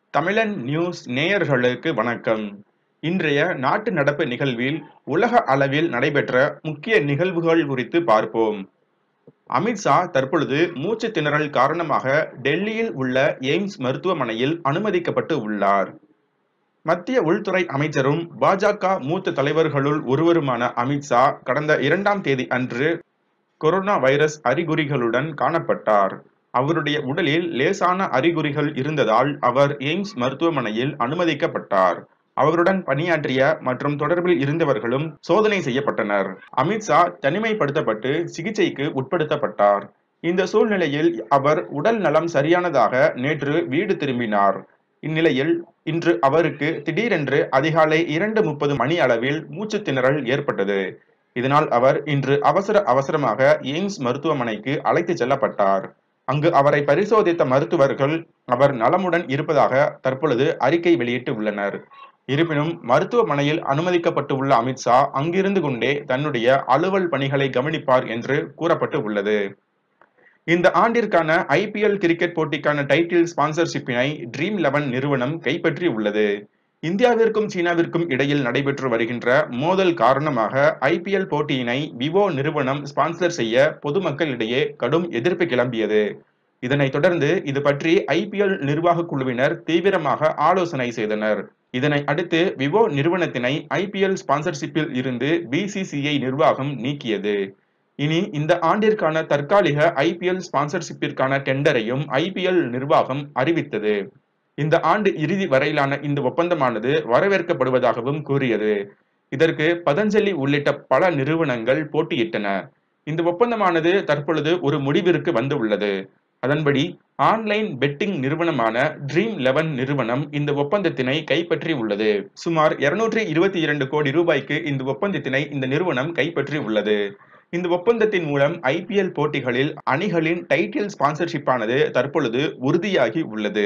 தமிழன் நியூஸ் நேயர்களுக்கு வணக்கம் இன்றைய நாட்டு நடப்பு நிகழ்வில் உலக அளவில் நடைபெற்ற முக்கிய நிகழ்வுகள் குறித்து பார்ப்போம் அமித்ஷா தற்பொழுது மூச்சு திணறல் காரணமாக டெல்லியில் உள்ள எய்ம்ஸ் மருத்துவமனையில் அனுமதிக்கப்பட்டு உள்ளார் மத்திய உள்துறை அமைச்சரும் பாஜக மூத்த தலைவர்களுள் ஒருவருமான அமித்ஷா கடந்த இரண்டாம் தேதி அன்று கொரோனா வைரஸ் அறிகுறிகளுடன் காணப்பட்டார் அவருடைய உடலில் லேசான அறிகுறிகள் இருந்ததால் அவர் எய்ம்ஸ் மருத்துவமனையில் அனுமதிக்கப்பட்டார் அவருடன் பணியாற்றிய மற்றும் தொடர்பில் இருந்தவர்களும் சோதனை செய்யப்பட்டனர் அமித்ஷா தனிமைப்படுத்தப்பட்டு சிகிச்சைக்கு உட்படுத்தப்பட்டார் இந்த சூழ்நிலையில் அவர் உடல் நலம் சரியானதாக நேற்று வீடு திரும்பினார் இந்நிலையில் இன்று அவருக்கு திடீரென்று அதிகாலை இரண்டு முப்பது மணி அளவில் மூச்சு திணறல் ஏற்பட்டது இதனால் அவர் இன்று அவசர அவசரமாக எய்ம்ஸ் மருத்துவமனைக்கு அழைத்துச் செல்லப்பட்டார் அங்கு அவரை பரிசோதித்த மருத்துவர்கள் அவர் நலமுடன் இருப்பதாக தற்பொழுது அறிக்கை வெளியிட்டு உள்ளனர் இருப்பினும் மருத்துவமனையில் அனுமதிக்கப்பட்டு உள்ள அமித்ஷா அங்கிருந்து கொண்டே தன்னுடைய அலுவல் பணிகளை கவனிப்பார் என்று கூறப்பட்டு உள்ளது இந்த ஆண்டிற்கான ஐபிஎல் கிரிக்கெட் போட்டிக்கான டைட்டில் ஸ்பான்சர்ஷிப்பினை ட்ரீம் லெவன் நிறுவனம் கைப்பற்றி உள்ளது இந்தியாவிற்கும் சீனாவிற்கும் இடையில் நடைபெற்று வருகின்ற மோதல் காரணமாக ஐபிஎல் போட்டியினை விவோ நிறுவனம் ஸ்பான்சர் செய்ய பொதுமக்களிடையே கடும் எதிர்ப்பு கிளம்பியது இதனைத் தொடர்ந்து இது பற்றி ஐபிஎல் நிர்வாக குழுவினர் தீவிரமாக ஆலோசனை செய்தனர் இதனை அடுத்து விவோ நிறுவனத்தினை ஐபிஎல் ஸ்பான்சர்ஷிப்பில் இருந்து பிசிசிஐ நிர்வாகம் நீக்கியது இனி இந்த ஆண்டிற்கான தற்காலிக ஐபிஎல் ஸ்பான்சர்ஷிப்பிற்கான டெண்டரையும் ஐபிஎல் நிர்வாகம் அறிவித்தது இந்த ஆண்டு இறுதி வரையிலான இந்த ஒப்பந்தமானது வரவேற்கப்படுவதாகவும் கூறியது இதற்கு பதஞ்சலி உள்ளிட்ட பல நிறுவனங்கள் போட்டியிட்டன இந்த ஒப்பந்தமானது தற்பொழுது ஒரு முடிவிற்கு வந்து உள்ளது அதன்படி ஆன்லைன் பெட்டிங் நிறுவனமான ட்ரீம் லெவன் நிறுவனம் இந்த ஒப்பந்தத்தினை கைப்பற்றி உள்ளது சுமார் இருநூற்றி இருபத்தி இரண்டு கோடி ரூபாய்க்கு இந்த ஒப்பந்தத்தினை இந்த நிறுவனம் கைப்பற்றி உள்ளது இந்த ஒப்பந்தத்தின் மூலம் ஐபிஎல் போட்டிகளில் அணிகளின் டைட்டில் ஸ்பான்சர்ஷிப்பானது தற்பொழுது உறுதியாகி உள்ளது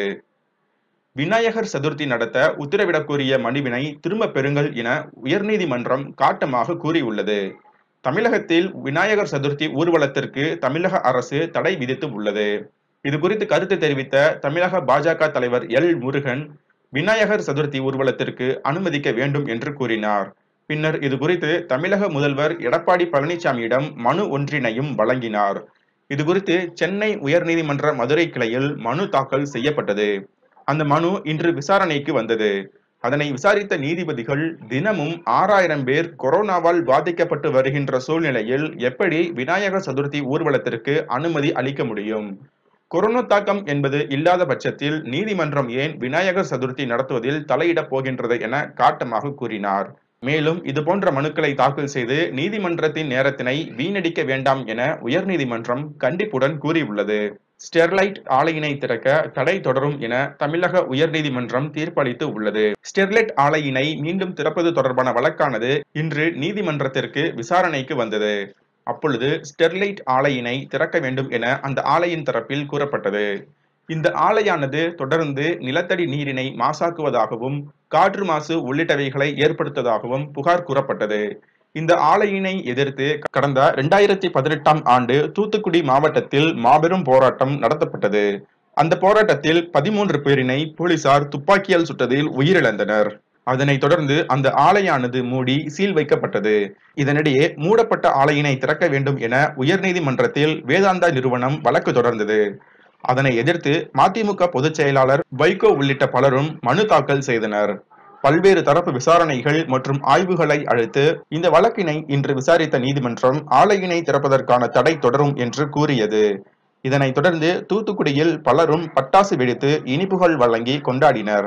விநாயகர் சதுர்த்தி நடத்த உத்தரவிடக் கோரிய மனுவினை திரும்ப பெறுங்கள் என உயர்நீதிமன்றம் காட்டமாக கூறியுள்ளது தமிழகத்தில் விநாயகர் சதுர்த்தி ஊர்வலத்திற்கு தமிழக அரசு தடை விதித்து உள்ளது இது குறித்து கருத்து தெரிவித்த தமிழக பாஜக தலைவர் எல் முருகன் விநாயகர் சதுர்த்தி ஊர்வலத்திற்கு அனுமதிக்க வேண்டும் என்று கூறினார் பின்னர் இது குறித்து தமிழக முதல்வர் எடப்பாடி பழனிசாமியிடம் மனு ஒன்றினையும் வழங்கினார் இது குறித்து சென்னை உயர்நீதிமன்ற மதுரை கிளையில் மனு தாக்கல் செய்யப்பட்டது அந்த மனு இன்று விசாரணைக்கு வந்தது அதனை விசாரித்த நீதிபதிகள் தினமும் ஆறாயிரம் பேர் கொரோனாவால் பாதிக்கப்பட்டு வருகின்ற சூழ்நிலையில் எப்படி விநாயகர் சதுர்த்தி ஊர்வலத்திற்கு அனுமதி அளிக்க முடியும் கொரோனா தாக்கம் என்பது இல்லாத பட்சத்தில் நீதிமன்றம் ஏன் விநாயகர் சதுர்த்தி நடத்துவதில் தலையிடப் போகின்றது என காட்டமாக கூறினார் மேலும் இது போன்ற மனுக்களை தாக்கல் செய்து நீதிமன்றத்தின் நேரத்தினை வீணடிக்க வேண்டாம் என உயர்நீதிமன்றம் கண்டிப்புடன் கூறியுள்ளது ஸ்டெர்லைட் ஆலையினை திறக்க தடை தொடரும் என தமிழக உயர்நீதிமன்றம் தீர்ப்பளித்து உள்ளது ஸ்டெர்லைட் ஆலையினை மீண்டும் திறப்பது தொடர்பான வழக்கானது இன்று நீதிமன்றத்திற்கு விசாரணைக்கு வந்தது அப்பொழுது ஸ்டெர்லைட் ஆலையினை திறக்க வேண்டும் என அந்த ஆலையின் தரப்பில் கூறப்பட்டது இந்த ஆலையானது தொடர்ந்து நிலத்தடி நீரினை மாசாக்குவதாகவும் காற்று மாசு உள்ளிட்டவைகளை ஏற்படுத்துவதாகவும் புகார் கூறப்பட்டது இந்த ஆலையினை எதிர்த்து கடந்த இரண்டாயிரத்தி பதினெட்டாம் ஆண்டு தூத்துக்குடி மாவட்டத்தில் மாபெரும் போராட்டம் நடத்தப்பட்டது அந்த போராட்டத்தில் பதிமூன்று பேரினை போலீசார் துப்பாக்கியால் சுட்டதில் உயிரிழந்தனர் அதனைத் தொடர்ந்து அந்த ஆலையானது மூடி சீல் வைக்கப்பட்டது இதனிடையே மூடப்பட்ட ஆலையினை திறக்க வேண்டும் என உயர்நீதிமன்றத்தில் வேதாந்தா நிறுவனம் வழக்கு தொடர்ந்தது அதனை எதிர்த்து மதிமுக பொதுச் செயலாளர் வைகோ உள்ளிட்ட பலரும் மனு தாக்கல் செய்தனர் பல்வேறு தரப்பு விசாரணைகள் மற்றும் ஆய்வுகளை அழைத்து இந்த வழக்கினை இன்று விசாரித்த நீதிமன்றம் ஆலையினை திறப்பதற்கான தடை தொடரும் என்று கூறியது இதனைத் தொடர்ந்து தூத்துக்குடியில் பலரும் பட்டாசு வெடித்து இனிப்புகள் வழங்கி கொண்டாடினர்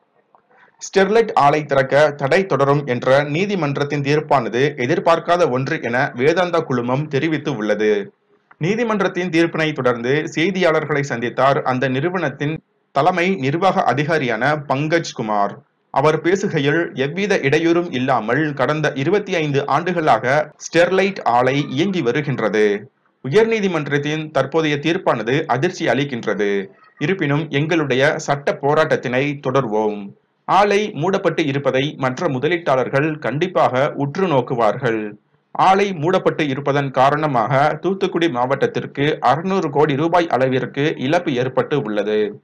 ஸ்டெர்லைட் ஆலை திறக்க தடை தொடரும் என்ற நீதிமன்றத்தின் தீர்ப்பானது எதிர்பார்க்காத ஒன்று என வேதாந்தா குழுமம் தெரிவித்து உள்ளது நீதிமன்றத்தின் தீர்ப்பினை தொடர்ந்து செய்தியாளர்களை சந்தித்தார் அந்த நிறுவனத்தின் தலைமை நிர்வாக அதிகாரியான பங்கஜ் குமார் அவர் பேசுகையில் எவ்வித இடையூறும் இல்லாமல் கடந்த இருபத்தி ஐந்து ஆண்டுகளாக ஸ்டெர்லைட் ஆலை இயங்கி வருகின்றது உயர்நீதிமன்றத்தின் தற்போதைய தீர்ப்பானது அதிர்ச்சி அளிக்கின்றது இருப்பினும் எங்களுடைய சட்ட போராட்டத்தினை தொடர்வோம் ஆலை மூடப்பட்டு இருப்பதை மற்ற முதலீட்டாளர்கள் கண்டிப்பாக உற்று நோக்குவார்கள் ஆலை மூடப்பட்டு இருப்பதன் காரணமாக தூத்துக்குடி மாவட்டத்திற்கு அறுநூறு கோடி ரூபாய் அளவிற்கு இழப்பு ஏற்பட்டு உள்ளது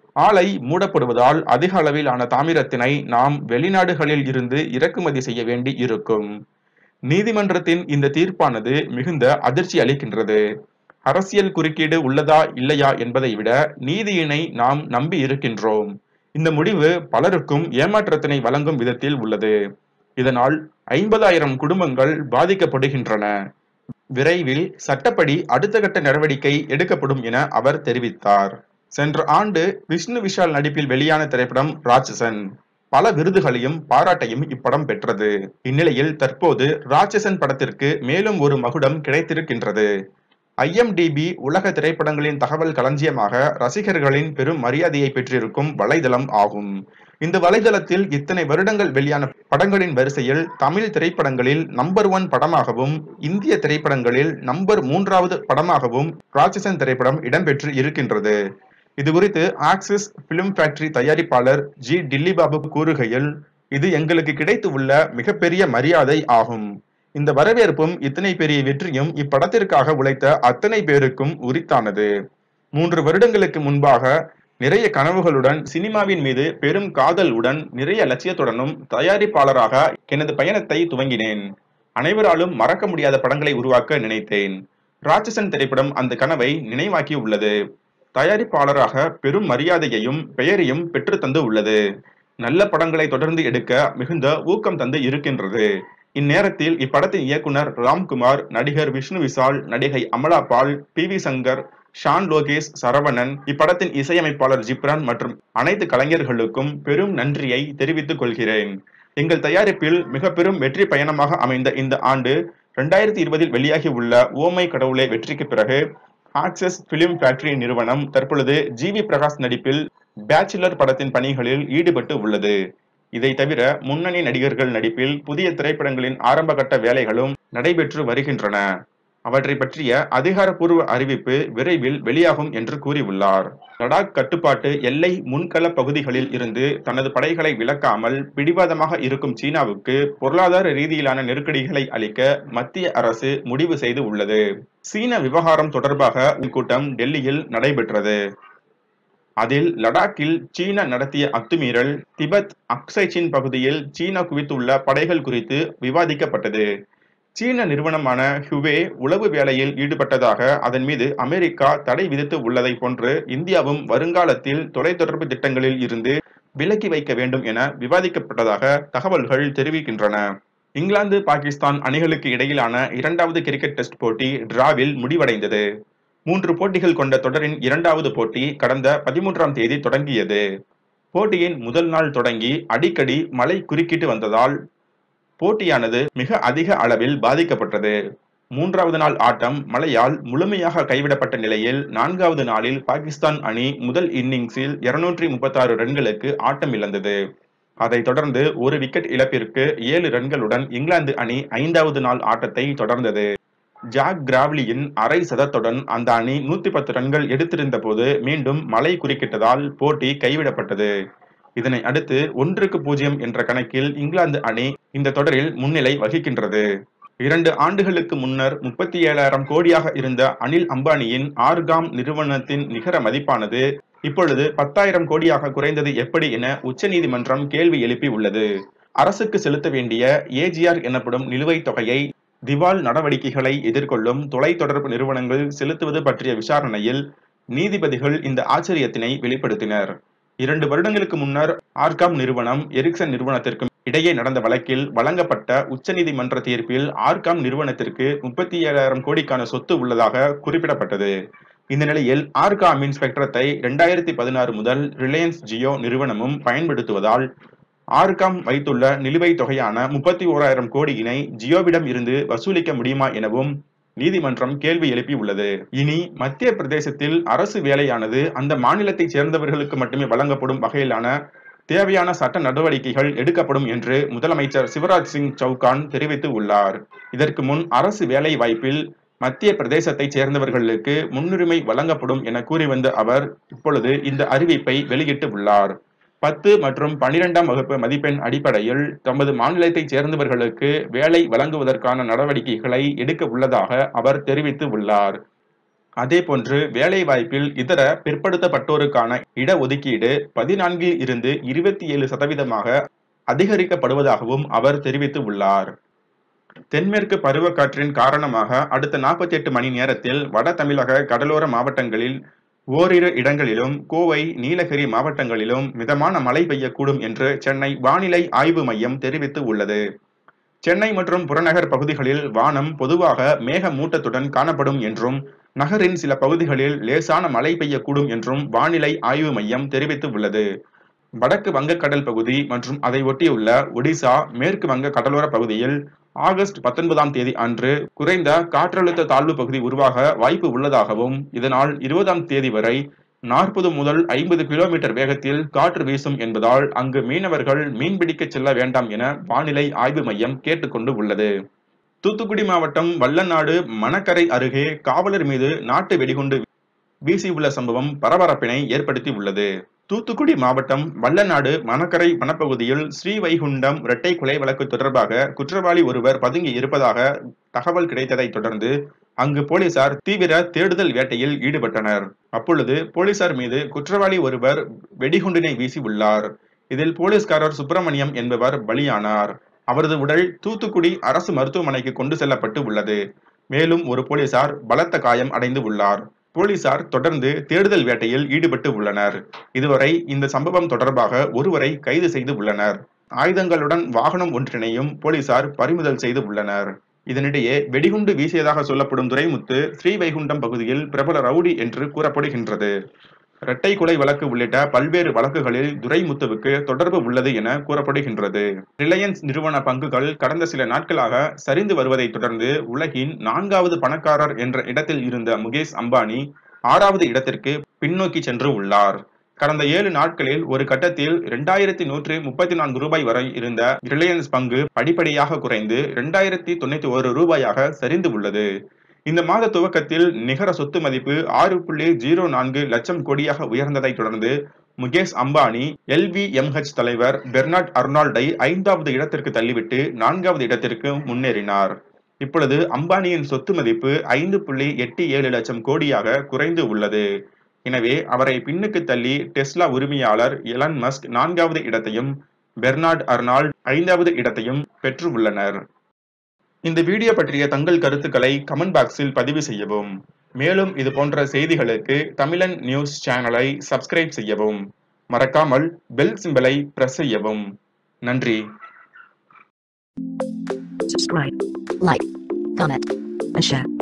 ஆலை மூடப்படுவதால் அதிக அளவிலான தாமிரத்தினை நாம் வெளிநாடுகளில் இருந்து இறக்குமதி செய்ய வேண்டி இருக்கும் நீதிமன்றத்தின் இந்த தீர்ப்பானது மிகுந்த அதிர்ச்சி அளிக்கின்றது அரசியல் குறுக்கீடு உள்ளதா இல்லையா என்பதை விட நீதியினை நாம் நம்பி இருக்கின்றோம் இந்த முடிவு பலருக்கும் ஏமாற்றத்தினை வழங்கும் விதத்தில் உள்ளது இதனால் ஐம்பதாயிரம் குடும்பங்கள் பாதிக்கப்படுகின்றன விரைவில் சட்டப்படி அடுத்த கட்ட நடவடிக்கை எடுக்கப்படும் என அவர் தெரிவித்தார் சென்ற ஆண்டு விஷ்ணு விஷால் நடிப்பில் வெளியான திரைப்படம் ராட்சசன் பல விருதுகளையும் பாராட்டையும் இப்படம் பெற்றது இந்நிலையில் தற்போது ராட்சசன் படத்திற்கு மேலும் ஒரு மகுடம் கிடைத்திருக்கின்றது ஐஎம்டிபி உலக திரைப்படங்களின் தகவல் களஞ்சியமாக ரசிகர்களின் பெரும் மரியாதையை பெற்றிருக்கும் வலைதளம் ஆகும் இந்த வலைதளத்தில் இத்தனை வருடங்கள் வெளியான படங்களின் வரிசையில் தமிழ் திரைப்படங்களில் நம்பர் ஒன் படமாகவும் இந்திய திரைப்படங்களில் நம்பர் மூன்றாவது படமாகவும் ராட்சசன் திரைப்படம் இடம்பெற்று இருக்கின்றது இது குறித்து ஆக்சிஸ் பிலிம் ஃபேக்டரி தயாரிப்பாளர் ஜி டில்லி பாபு கூறுகையில் இது எங்களுக்கு கிடைத்து உள்ள மிகப்பெரிய மரியாதை ஆகும் இந்த வரவேற்பும் இத்தனை பெரிய வெற்றியும் இப்படத்திற்காக உழைத்த அத்தனை பேருக்கும் உரித்தானது மூன்று வருடங்களுக்கு முன்பாக நிறைய கனவுகளுடன் சினிமாவின் மீது பெரும் காதலுடன் நிறைய லட்சியத்துடனும் தயாரிப்பாளராக எனது பயணத்தை துவங்கினேன் அனைவராலும் மறக்க முடியாத படங்களை உருவாக்க நினைத்தேன் ராட்சசன் திரைப்படம் அந்த கனவை நினைவாக்கி உள்ளது தயாரிப்பாளராக பெரும் மரியாதையையும் பெயரையும் பெற்று தந்து உள்ளது நல்ல படங்களை தொடர்ந்து எடுக்க மிகுந்த ஊக்கம் தந்து இருக்கின்றது இந்நேரத்தில் இப்படத்தின் இயக்குனர் ராம்குமார் நடிகர் விஷ்ணு விஷால் நடிகை Amala Paul P V Shankar Shaan Lokesh Saravanan இப்படத்தின் இசையமைப்பாளர் ஜிப்ரான் மற்றும் அனைத்து கலைஞர்களுக்கும் பெரும் நன்றியை தெரிவித்துக் கொள்கிறேன் எங்கள் தயாரிப்பில் மிக பெரும் வெற்றி பயணமாக அமைந்த இந்த ஆண்டு இரண்டாயிரத்தி இருபதில் வெளியாகி உள்ள ஓமை கடவுளே வெற்றிக்கு பிறகு ஆக்சஸ் பிலிம் ஃபேக்டரி நிறுவனம் தற்பொழுது ஜி வி பிரகாஷ் நடிப்பில் பேச்சுலர் படத்தின் பணிகளில் ஈடுபட்டு உள்ளது இதை தவிர முன்னணி நடிகர்கள் நடிப்பில் புதிய திரைப்படங்களின் ஆரம்பகட்ட வேலைகளும் நடைபெற்று வருகின்றன அவற்றை பற்றிய அதிகாரப்பூர்வ அறிவிப்பு விரைவில் வெளியாகும் என்று கூறியுள்ளார் லடாக் கட்டுப்பாட்டு எல்லை முன்கள பகுதிகளில் இருந்து தனது படைகளை விலக்காமல் பிடிவாதமாக இருக்கும் சீனாவுக்கு பொருளாதார ரீதியிலான நெருக்கடிகளை அளிக்க மத்திய அரசு முடிவு செய்து உள்ளது சீன விவகாரம் தொடர்பாக கூட்டம் டெல்லியில் நடைபெற்றது அதில் லடாக்கில் சீனா நடத்திய அத்துமீறல் திபெத் அக்சைச்சின் பகுதியில் சீனா குவித்துள்ள படைகள் குறித்து விவாதிக்கப்பட்டது சீன நிறுவனமான ஹுவே உளவு வேலையில் ஈடுபட்டதாக அதன் மீது அமெரிக்கா தடை விதித்து உள்ளதை போன்று இந்தியாவும் வருங்காலத்தில் தொலைத்தொடர்பு திட்டங்களில் இருந்து விலக்கி வைக்க வேண்டும் என விவாதிக்கப்பட்டதாக தகவல்கள் தெரிவிக்கின்றன இங்கிலாந்து பாகிஸ்தான் அணிகளுக்கு இடையிலான இரண்டாவது கிரிக்கெட் டெஸ்ட் போட்டி டிராவில் முடிவடைந்தது மூன்று போட்டிகள் கொண்ட தொடரின் இரண்டாவது போட்டி கடந்த பதிமூன்றாம் தேதி தொடங்கியது போட்டியின் முதல் நாள் தொடங்கி அடிக்கடி மழை குறுக்கிட்டு வந்ததால் போட்டியானது மிக அதிக அளவில் பாதிக்கப்பட்டது மூன்றாவது நாள் ஆட்டம் மழையால் முழுமையாக கைவிடப்பட்ட நிலையில் நான்காவது நாளில் பாகிஸ்தான் அணி முதல் இன்னிங்ஸில் இருநூற்றி முப்பத்தாறு ரன்களுக்கு ஆட்டம் இழந்தது அதைத் தொடர்ந்து ஒரு விக்கெட் இழப்பிற்கு ஏழு ரன்களுடன் இங்கிலாந்து அணி ஐந்தாவது நாள் ஆட்டத்தை தொடர்ந்தது ஜாக் கிராவ்லியின் அரை சதத்துடன் அந்த அணி நூத்தி பத்து ரன்கள் எடுத்திருந்த போது மீண்டும் மழை குறுக்கிட்டதால் போட்டி கைவிடப்பட்டது இதனை அடுத்து ஒன்றுக்கு பூஜ்ஜியம் என்ற கணக்கில் இங்கிலாந்து அணி இந்த தொடரில் முன்னிலை வகிக்கின்றது இரண்டு ஆண்டுகளுக்கு முன்னர் முப்பத்தி ஏழாயிரம் கோடியாக இருந்த அனில் அம்பானியின் ஆர்காம் நிறுவனத்தின் நிகர மதிப்பானது இப்பொழுது பத்தாயிரம் கோடியாக குறைந்தது எப்படி என உச்சநீதிமன்றம் கேள்வி எழுப்பி உள்ளது அரசுக்கு செலுத்த வேண்டிய ஏஜிஆர் எனப்படும் நிலுவைத் தொகையை திவால் நடவடிக்கைகளை எதிர்கொள்ளும் தொலைத்தொடர்பு நிறுவனங்கள் செலுத்துவது பற்றிய விசாரணையில் நீதிபதிகள் இந்த ஆச்சரியத்தினை வெளிப்படுத்தினர் இரண்டு வருடங்களுக்கு முன்னர் ஆர்காம் நிறுவனம் எரிக்சன் நிறுவனத்திற்கும் இடையே நடந்த வழக்கில் வழங்கப்பட்ட உச்சநீதிமன்ற தீர்ப்பில் ஆர்காம் நிறுவனத்திற்கு முப்பத்தி ஏழாயிரம் கோடிக்கான சொத்து உள்ளதாக குறிப்பிடப்பட்டது இந்த நிலையில் ஆர்காமின் ஸ்பெக்ட்ரத்தை இரண்டாயிரத்தி பதினாறு முதல் ரிலையன்ஸ் ஜியோ நிறுவனமும் பயன்படுத்துவதால் ஆர்காம் வைத்துள்ள நிலுவைத் தொகையான முப்பத்தி ஓராயிரம் கோடியினை ஜியோவிடம் இருந்து வசூலிக்க முடியுமா எனவும் நீதிமன்றம் கேள்வி எழுப்பி உள்ளது இனி மத்திய பிரதேசத்தில் அரசு வேலையானது அந்த மாநிலத்தைச் சேர்ந்தவர்களுக்கு மட்டுமே வழங்கப்படும் வகையிலான தேவையான சட்ட நடவடிக்கைகள் எடுக்கப்படும் என்று முதலமைச்சர் சிவராஜ் சிங் சௌகான் தெரிவித்து உள்ளார் இதற்கு முன் அரசு வேலை வாய்ப்பில் மத்திய பிரதேசத்தைச் சேர்ந்தவர்களுக்கு முன்னுரிமை வழங்கப்படும் என கூறி வந்த அவர் இப்பொழுது இந்த அறிவிப்பை வெளியிட்டு உள்ளார் பத்து மற்றும் பனிரெண்டாம் வகுப்பு மதிப்பெண் அடிப்படையில் தமது மாநிலத்தைச் சேர்ந்தவர்களுக்கு வேலை வழங்குவதற்கான நடவடிக்கைகளை எடுக்க உள்ளதாக அவர் தெரிவித்து உள்ளார் அதேபோன்று வேலைவாய்ப்பில் இதர பிற்படுத்தப்பட்டோருக்கான இடஒதுக்கீடு பதினான்கில் இருந்து இருபத்தி ஏழு சதவீதமாக அதிகரிக்கப்படுவதாகவும் அவர் தெரிவித்து உள்ளார் தென்மேற்கு பருவக்காற்றின் காரணமாக அடுத்த நாற்பத்தி எட்டு மணி நேரத்தில் வட தமிழக கடலோர மாவட்டங்களில் ஓரிரு இடங்களிலும் கோவை நீலகிரி மாவட்டங்களிலும் மிதமான மழை பெய்யக்கூடும் என்று சென்னை வானிலை ஆய்வு மையம் தெரிவித்து உள்ளது சென்னை மற்றும் புறநகர் பகுதிகளில் வானம் பொதுவாக மேகமூட்டத்துடன் காணப்படும் என்றும் நகரின் சில பகுதிகளில் லேசான மழை பெய்யக்கூடும் என்றும் வானிலை ஆய்வு மையம் தெரிவித்து உள்ளது வடக்கு வங்கக்கடல் பகுதி மற்றும் அதை ஒட்டியுள்ள ஒடிசா மேற்கு வங்க கடலோர பகுதியில் ஆகஸ்ட் பத்தொன்பதாம் தேதி அன்று குறைந்த காற்றழுத்த தாழ்வு பகுதி உருவாக வாய்ப்பு உள்ளதாகவும் இதனால் இருபதாம் தேதி வரை நாற்பது முதல் ஐம்பது கிலோமீட்டர் வேகத்தில் காற்று வீசும் என்பதால் அங்கு மீனவர்கள் மீன்பிடிக்க செல்ல வேண்டாம் என வானிலை ஆய்வு மையம் கேட்டுக்கொண்டு உள்ளது தூத்துக்குடி மாவட்டம் வல்லநாடு மணக்கரை அருகே காவலர் மீது நாட்டு வெடிகுண்டு வீசியுள்ள சம்பவம் பரபரப்பினை ஏற்படுத்தி உள்ளது தூத்துக்குடி மாவட்டம் வல்லநாடு மணக்கரை வனப்பகுதியில் ஸ்ரீவைகுண்டம் இரட்டை கொலை வழக்கு தொடர்பாக குற்றவாளி ஒருவர் பதுங்கி இருப்பதாக தகவல் கிடைத்ததை தொடர்ந்து அங்கு போலீசார் தீவிர தேடுதல் வேட்டையில் ஈடுபட்டனர் அப்பொழுது போலீசார் மீது குற்றவாளி ஒருவர் வெடிகுண்டினை வீசி உள்ளார் இதில் போலீஸ்காரர் சுப்பிரமணியம் என்பவர் பலியானார் அவரது உடல் தூத்துக்குடி அரசு மருத்துவமனைக்கு கொண்டு செல்லப்பட்டு உள்ளது மேலும் ஒரு போலீசார் பலத்த காயம் அடைந்து உள்ளார் போலீசார் தொடர்ந்து தேடுதல் வேட்டையில் ஈடுபட்டு உள்ளனர் இதுவரை இந்த சம்பவம் தொடர்பாக ஒருவரை கைது செய்து உள்ளனர் ஆயுதங்களுடன் வாகனம் ஒன்றினையும் போலீசார் பறிமுதல் செய்து உள்ளனர் இதனிடையே வெடிகுண்டு வீசியதாக சொல்லப்படும் துரைமுத்து ஸ்ரீவைகுண்டம் பகுதியில் பிரபல ரவுடி என்று கூறப்படுகின்றது இரட்டை கொலை வழக்கு உள்ளிட்ட பல்வேறு வழக்குகளில் துரைமுத்துவுக்கு தொடர்பு உள்ளது என கூறப்படுகின்றது ரிலையன்ஸ் நிறுவன பங்குகள் கடந்த சில நாட்களாக சரிந்து வருவதை தொடர்ந்து உலகின் நான்காவது பணக்காரர் என்ற இடத்தில் இருந்த முகேஷ் அம்பானி ஆறாவது இடத்திற்கு பின்னோக்கி சென்று உள்ளார் கடந்த ஏழு நாட்களில் ஒரு கட்டத்தில் இரண்டாயிரத்தி நூற்று முப்பத்தி நான்கு ரூபாய் வரை இருந்த ரிலையன்ஸ் பங்கு படிப்படியாக குறைந்து இரண்டாயிரத்தி தொண்ணூத்தி ஒரு ரூபாயாக சரிந்து உள்ளது இந்த மாத துவக்கத்தில் நிகர சொத்து மதிப்பு ஆறு புள்ளி ஜீரோ நான்கு லட்சம் கோடியாக உயர்ந்ததை தொடர்ந்து முகேஷ் அம்பானி எல்விஎம்ஹெச் தலைவர் பெர்னாட் அர்னால்டை ஐந்தாவது இடத்திற்கு தள்ளிவிட்டு நான்காவது இடத்திற்கு முன்னேறினார் இப்பொழுது அம்பானியின் சொத்து மதிப்பு ஐந்து புள்ளி எட்டு ஏழு லட்சம் கோடியாக குறைந்து உள்ளது எனவே அவரை பின்னுக்கு தள்ளி டெஸ்லா உரிமையாளர் எலன் மஸ்க் நான்காவது இடத்தையும் பெர்னார்ட் அர்னால்ட் ஐந்தாவது இடத்தையும் பெற்று உள்ளனர் இந்த வீடியோ பற்றிய தங்கள் கருத்துக்களை கமெண்ட் பாக்ஸில் பதிவு செய்யவும் மேலும் இது போன்ற செய்திகளுக்கு தமிழன் நியூஸ் சேனலை சப்ஸ்கிரைப் செய்யவும் மறக்காமல் பெல் சிம்பலை பிரஸ் செய்யவும் நன்றி subscribe, like, comment, and share.